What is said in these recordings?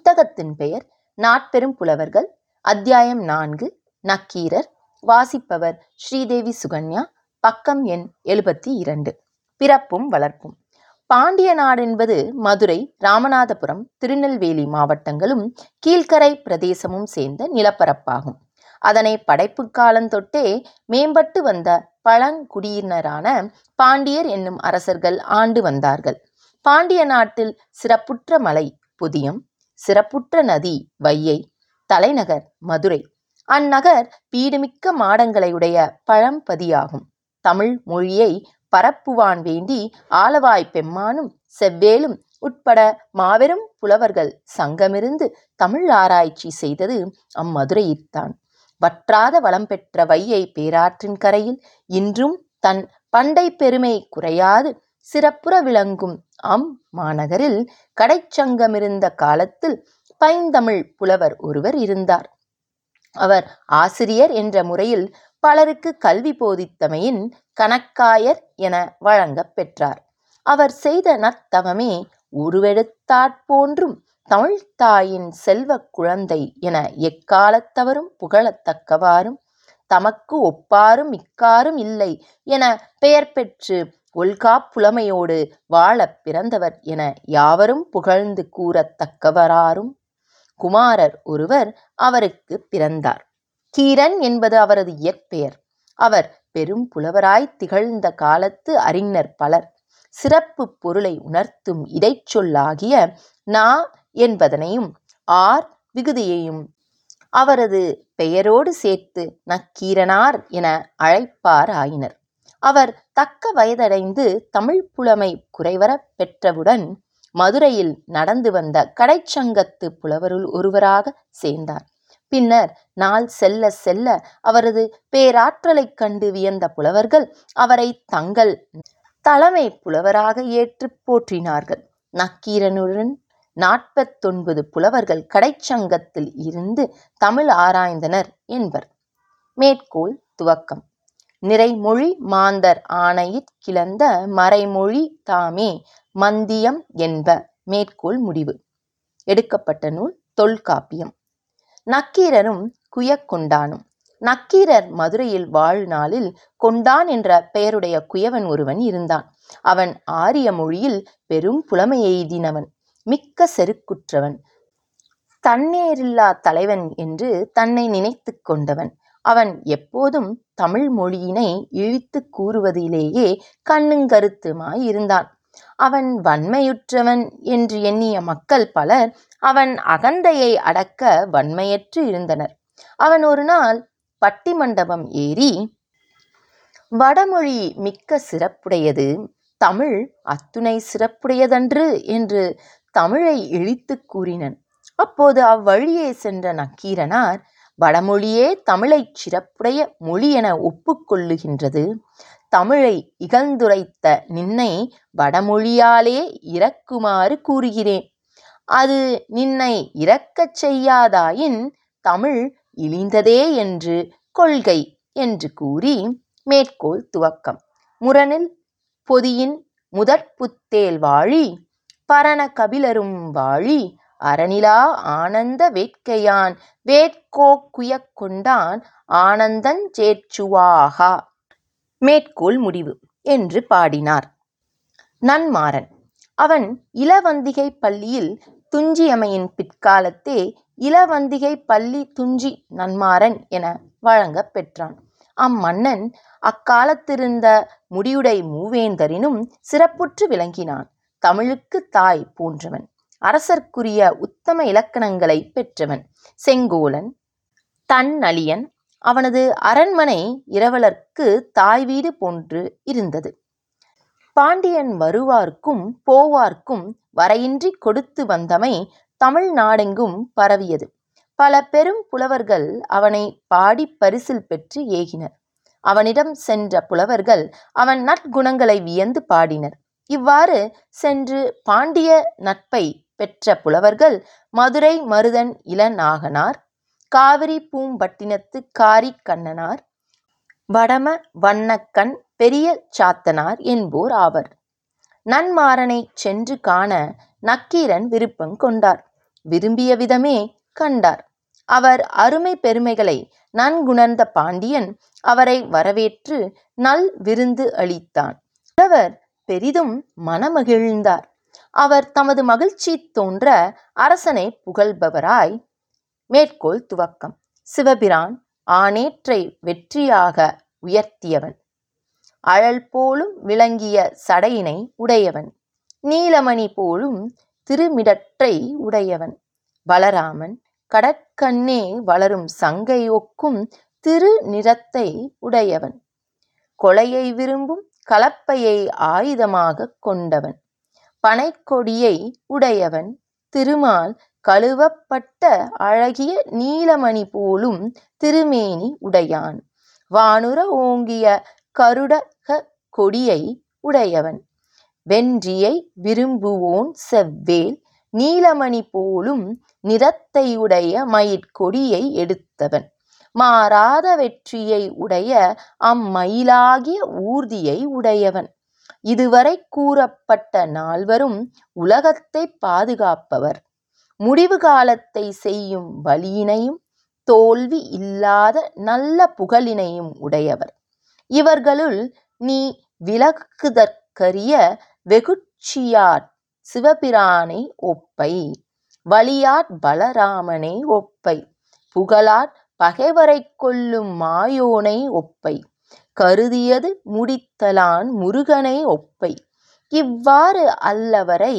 புத்தகத்தின் பெயர் நாட்பெரும் புலவர்கள் அத்தியாயம் நான்கு நக்கீரர் வாசிப்பவர் ஸ்ரீதேவி சுகன்யா பக்கம் எண் எழுபத்தி இரண்டு பிறப்பும் வளர்ப்பும் பாண்டிய நாடென்பது மதுரை ராமநாதபுரம் திருநெல்வேலி மாவட்டங்களும் கீழ்க்கரை பிரதேசமும் சேர்ந்த நிலப்பரப்பாகும் அதனை படைப்பு காலந்தொட்டே மேம்பட்டு வந்த பழங்குடியினரான பாண்டியர் என்னும் அரசர்கள் ஆண்டு வந்தார்கள் பாண்டிய நாட்டில் சிறப்புற்ற மலை புதியம் சிறப்புற்ற நதி வையை தலைநகர் மதுரை அந்நகர் பீடுமிக்க மாடங்களையுடைய பழம்பதியாகும் தமிழ் மொழியை பரப்புவான் வேண்டி ஆலவாய் பெம்மானும் செவ்வேலும் உட்பட மாபெரும் புலவர்கள் சங்கமிருந்து தமிழ் ஆராய்ச்சி செய்தது அம்மதுரையில்தான் வற்றாத வளம் பெற்ற வையை பேராற்றின் கரையில் இன்றும் தன் பண்டை பெருமை குறையாது சிறப்புற விளங்கும் அம் மாநகரில் கடைச்சங்கமிருந்த காலத்தில் பைந்தமிழ் புலவர் ஒருவர் இருந்தார் அவர் ஆசிரியர் என்ற முறையில் பலருக்கு கல்வி போதித்தமையின் கணக்காயர் என வழங்கப் பெற்றார் அவர் செய்த நத்தவமே உருவெடுத்தாற்போன்றும் தமிழ்த்தாயின் செல்வக் குழந்தை என எக்காலத்தவரும் புகழத்தக்கவாறும் தமக்கு ஒப்பாரும் மிக்காரும் இல்லை என பெயர் பெற்று ஒல்காப் புலமையோடு வாழப் பிறந்தவர் என யாவரும் புகழ்ந்து கூறத்தக்கவராரும் குமாரர் ஒருவர் அவருக்கு பிறந்தார் கீரன் என்பது அவரது இயற்பெயர் அவர் பெரும் புலவராய் திகழ்ந்த காலத்து அறிஞர் பலர் சிறப்பு பொருளை உணர்த்தும் இடைச்சொல்லாகிய நா என்பதனையும் ஆர் விகுதியையும் அவரது பெயரோடு சேர்த்து நக்கீரனார் என அழைப்பார் ஆயினர் அவர் தக்க வயதடைந்து தமிழ் புலமை குறைவர பெற்றவுடன் மதுரையில் நடந்து வந்த கடைச்சங்கத்து புலவருள் ஒருவராக சேர்ந்தார் பின்னர் நாள் செல்ல செல்ல அவரது பேராற்றலைக் கண்டு வியந்த புலவர்கள் அவரை தங்கள் தலைமை புலவராக ஏற்று போற்றினார்கள் நக்கீரனுடன் நாற்பத்தொன்பது புலவர்கள் கடைச்சங்கத்தில் இருந்து தமிழ் ஆராய்ந்தனர் என்பர் மேற்கோள் துவக்கம் நிறைமொழி மாந்தர் ஆணையிற் கிளந்த மறைமொழி தாமே மந்தியம் என்ப மேற்கோள் முடிவு எடுக்கப்பட்ட நூல் தொல்காப்பியம் நக்கீரரும் குயக்கொண்டானும் நக்கீரர் மதுரையில் வாழ்நாளில் கொண்டான் என்ற பெயருடைய குயவன் ஒருவன் இருந்தான் அவன் ஆரிய மொழியில் பெரும் புலமை எய்தினவன் மிக்க செருக்குற்றவன் தன்னேரில்லா தலைவன் என்று தன்னை நினைத்து கொண்டவன் அவன் எப்போதும் தமிழ் மொழியினை இழித்து கூறுவதிலேயே கண்ணுங்கருத்துமாய் இருந்தான் அவன் வன்மையுற்றவன் என்று எண்ணிய மக்கள் பலர் அவன் அகந்தையை அடக்க வன்மையற்று இருந்தனர் அவன் ஒரு நாள் பட்டிமண்டபம் ஏறி வடமொழி மிக்க சிறப்புடையது தமிழ் அத்துணை சிறப்புடையதன்று என்று தமிழை இழித்து கூறினன் அப்போது அவ்வழியே சென்ற நக்கீரனார் வடமொழியே தமிழைச் சிறப்புடைய மொழி என ஒப்புக்கொள்ளுகின்றது தமிழை இகழ்ந்துரைத்த நின்னை வடமொழியாலே இறக்குமாறு கூறுகிறேன் அது நின்னை இறக்கச் செய்யாதாயின் தமிழ் இழிந்ததே என்று கொள்கை என்று கூறி மேற்கோள் துவக்கம் முரணில் பொதியின் முதற்புத்தேல் வாழி பரண கபிலரும் வாழி அறநிலா ஆனந்த வேட்கையான் வேட்கோக்குயக் கொண்டான் ஆனந்தஞ் சேற்றுவாகா மேற்கோள் முடிவு என்று பாடினார் நன்மாறன் அவன் இளவந்திகை பள்ளியில் துஞ்சியமையின் பிற்காலத்தே இளவந்திகை பள்ளி துஞ்சி நன்மாறன் என வழங்கப் பெற்றான் அம்மன்னன் அக்காலத்திருந்த முடியுடை மூவேந்தரினும் சிறப்புற்று விளங்கினான் தமிழுக்கு தாய் போன்றவன் அரசர்க்குரிய உத்தம இலக்கணங்களை பெற்றவன் செங்கோலன் தன்னழியன் அவனது அரண்மனை இரவலர்க்கு தாய் வீடு போன்று இருந்தது பாண்டியன் வருவார்க்கும் போவார்க்கும் வரையின்றி கொடுத்து வந்தமை தமிழ் நாடெங்கும் பரவியது பல பெரும் புலவர்கள் அவனை பாடி பரிசில் பெற்று ஏகினர் அவனிடம் சென்ற புலவர்கள் அவன் நற்குணங்களை வியந்து பாடினர் இவ்வாறு சென்று பாண்டிய நட்பை பெற்ற புலவர்கள் மதுரை மருதன் இளநாகனார் காவிரி பூம்பட்டினத்து காரி கண்ணனார் வடம வண்ணக்கண் பெரிய சாத்தனார் என்போர் ஆவர் நன்மாறனைச் சென்று காண நக்கீரன் விருப்பம் கொண்டார் விரும்பிய விதமே கண்டார் அவர் அருமை பெருமைகளை நன்குணர்ந்த பாண்டியன் அவரை வரவேற்று நல் விருந்து அளித்தான் புலவர் பெரிதும் மனமகிழ்ந்தார் அவர் தமது மகிழ்ச்சி தோன்ற அரசனை புகழ்பவராய் மேற்கோள் துவக்கம் சிவபிரான் ஆனேற்றை வெற்றியாக உயர்த்தியவன் அழல் போலும் விளங்கிய சடையினை உடையவன் நீலமணி போலும் திருமிடற்றை உடையவன் பலராமன் கடற்கண்ணே வளரும் சங்கை ஒக்கும் திரு நிறத்தை உடையவன் கொலையை விரும்பும் கலப்பையை ஆயுதமாக கொண்டவன் பனைக்கொடியை உடையவன் திருமால் கழுவப்பட்ட அழகிய நீலமணி போலும் திருமேனி உடையான் வானுர ஓங்கிய கருடக கொடியை உடையவன் வென்றியை விரும்புவோன் செவ்வேல் நீலமணி போலும் நிறத்தையுடைய மயிர்கொடியை எடுத்தவன் மாறாத வெற்றியை உடைய அம்மயிலாகிய ஊர்தியை உடையவன் இதுவரை கூறப்பட்ட நால்வரும் உலகத்தை பாதுகாப்பவர் முடிவு காலத்தை செய்யும் வழியினையும் தோல்வி இல்லாத நல்ல புகழினையும் உடையவர் இவர்களுள் நீ விலகுதற்கரிய வெகுட்சியார் சிவபிரானை ஒப்பை வலியாட் பலராமனை ஒப்பை புகழாட் பகைவரைக் கொல்லும் மாயோனை ஒப்பை கருதியது முடித்தலான் முருகனை ஒப்பை இவ்வாறு அல்லவரை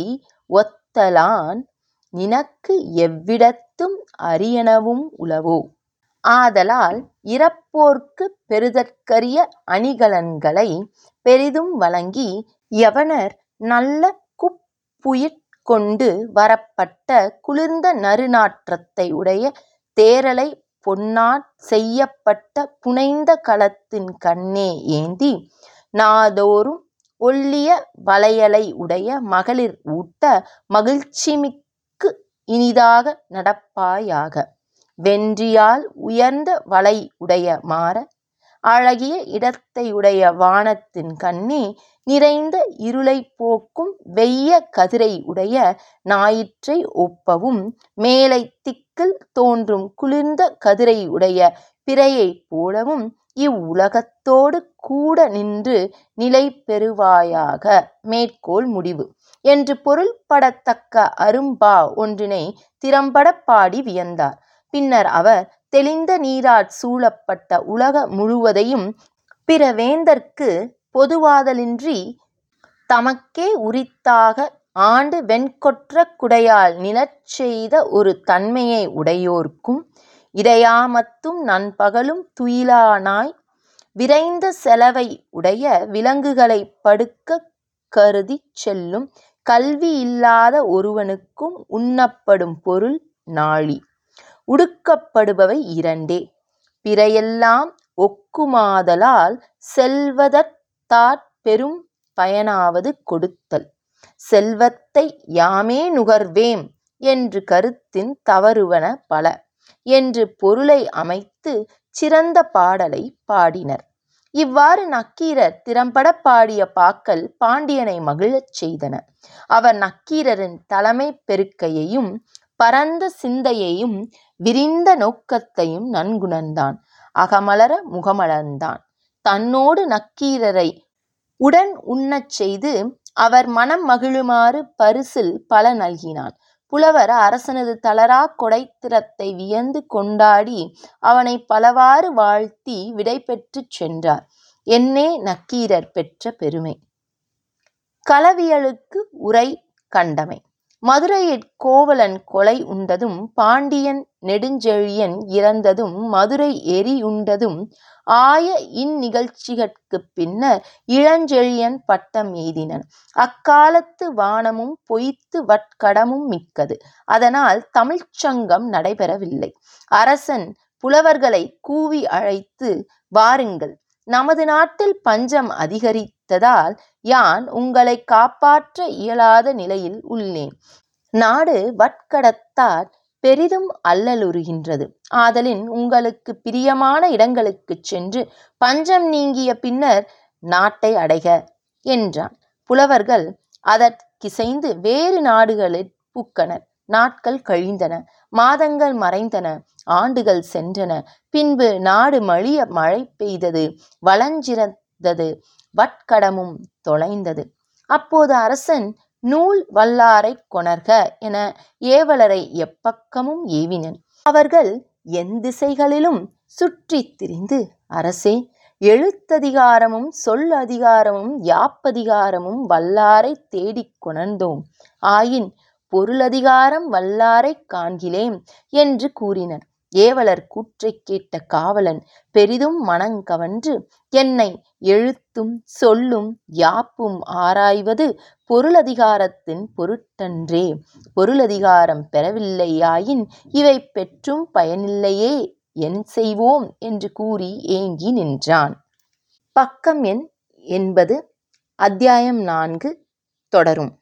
ஒத்தலான் நினக்கு எவ்விடத்தும் அரியனவும் உளவோ ஆதலால் இறப்போர்க்குப் பெறுதற்கரிய அணிகலன்களை பெரிதும் வழங்கி யவனர் நல்ல குப்புயிர்க் கொண்டு வரப்பட்ட குளிர்ந்த நறுநாற்றத்தை உடைய தேறலை பொன்னாற் செய்யப்பட்ட புனைந்த கலத்தின் கண்ணே ஏந்தி நாடோறும் ஒள்ளிய வளையலை உடைய மகளிர் ஊட்ட மகிழ்ச்சிமிக்கு இனிதாக நடப்பாயாக வென்றியால் உயர்ந்த வளை உடைய மாற அழகிய இடத்தையுடைய வானத்தின் கண்ணே நிறைந்த இருளைப் போக்கும் வெய்ய கதிரை உடைய ஞாயிற்றை ஒப்பவும் மேலைத் திக்கில் தோன்றும் குளிர்ந்த கதிரை உடைய பிறையைப் போலவும் இவ்வுலகத்தோடு கூட நின்று நிலை பெறுவாயாக மேற்கோள் முடிவு என்று பொருள்படத்தக்க அரும்பா ஒன்றினை திறம்படப் பாடி வியந்தார் பின்னர் அவர் தெளிந்த நீராற் சூழப்பட்ட உலக முழுவதையும் பிற வேந்தர்க்கு பொதுவாதலின்றி தமக்கே உரித்தாக ஆண்டு வெண்கொற்றக் குடையால் நிலச் செய்த ஒரு தன்மையை உடையோர்க்கும் இடையாமத்தும் நண்பகலும் துயிலானாய் விரைந்த செலவை உடைய விலங்குகளைப் படுக்கக் கருதிச் செல்லும் கல்வி இல்லாத ஒருவனுக்கும் உண்ணப்படும் பொருள் நாழி உடுக்கப்படுபவை இரண்டே பிறையெல்லாம் ஒக்குமாதலால் செல்வதற்தாற் பெரும் பயனாவது கொடுத்தல் செல்வத்தை யாமே நுகர்வேம் என்று கருத்தின் தவறுவன பல என்று பொருளை அமைத்து சிறந்த பாடலை பாடினர் இவ்வாறு நக்கீரர் திறம்படப் பாடிய பாக்கள் பாண்டியனை மகிழச் செய்தன அவர் நக்கீரரின் தலைமைப் பெருக்கையையும் பரந்த சிந்தையையும் விரிந்த நோக்கத்தையும் நன்குணர்ந்தான் அகமலர முகமலர்ந்தான் தன்னோடு நக்கீரரை உடன் உண்ணச் செய்து அவர் மனம் மகிழுமாறு பரிசில் பல நல்கினான் புலவர் அரசனது தளராக் கொடைத்திறத்தை வியந்து கொண்டாடி அவனைப் பலவாறு வாழ்த்தி விடைபெற்றுச் சென்றார் என்னே நக்கீரர் பெற்ற பெருமை களவியலுக்கு உரை கண்டமை மதுரையிற் கோவலன் கொலை உண்டதும் பாண்டியன் நெடுஞ்செழியன் இறந்ததும் மதுரை எரியுண்டதும் ஆய இந்நிகழ்ச்சிகட்குப் பின்னர் இளஞ்செழியன் பட்டம் எய்தினன் அக்காலத்து வானமும் பொய்த்து வட்கடமும் மிக்கது அதனால் தமிழ்ச் சங்கம் நடைபெறவில்லை அரசன் புலவர்களைக் கூவி அழைத்து வாருங்கள் நமது நாட்டில் பஞ்சம் அதிகரித்ததால் யான் உங்களைக் காப்பாற்ற இயலாத நிலையில் உள்ளேன் நாடு வட்கடத்தாற் பெரிதும் அல்லலுறுகின்றது ஆதலின் உங்களுக்குப் பிரியமான இடங்களுக்குச் சென்று பஞ்சம் நீங்கிய பின்னர் நாட்டை அடைக என்றான் புலவர்கள் அதற்கிசைந்து வேறு நாடுகளிற் புக்கனர் நாட்கள் கழிந்தன மாதங்கள் மறைந்தன ஆண்டுகள் சென்றன பின்பு நாடு மழிய மழை பெய்தது வளஞ்சிறந்தது வட்கடமும் தொலைந்தது அப்போது அரசன் நூல் வல்லாரைக் கொணர்க என ஏவலரை எப்பக்கமும் ஏவினன் அவர்கள் எந்திசைகளிலும் சுற்றித் திரிந்து அரசே எழுத்ததிகாரமும் சொல் அதிகாரமும் யாப்பதிகாரமும் வல்லாரைத் தேடிக் கொணர்ந்தோம் ஆயின் பொருளதிகாரம் வல்லாரைக் காண்கிலேம் என்று கூறினர் ஏவலர் கூற்றைக் கேட்ட காவலன் பெரிதும் மனங்கவன்று என்னை எழுத்தும் சொல்லும் யாப்பும் ஆராய்வது பொருளதிகாரத்தின் பொருட்டன்றே பொருளதிகாரம் பெறவில்லையாயின் இவை பெற்றும் பயனில்லையே என் செய்வோம் என்று கூறி ஏங்கி நின்றான். பக்கம் எண் எண்பது அத்தியாயம் நான்கு தொடரும்.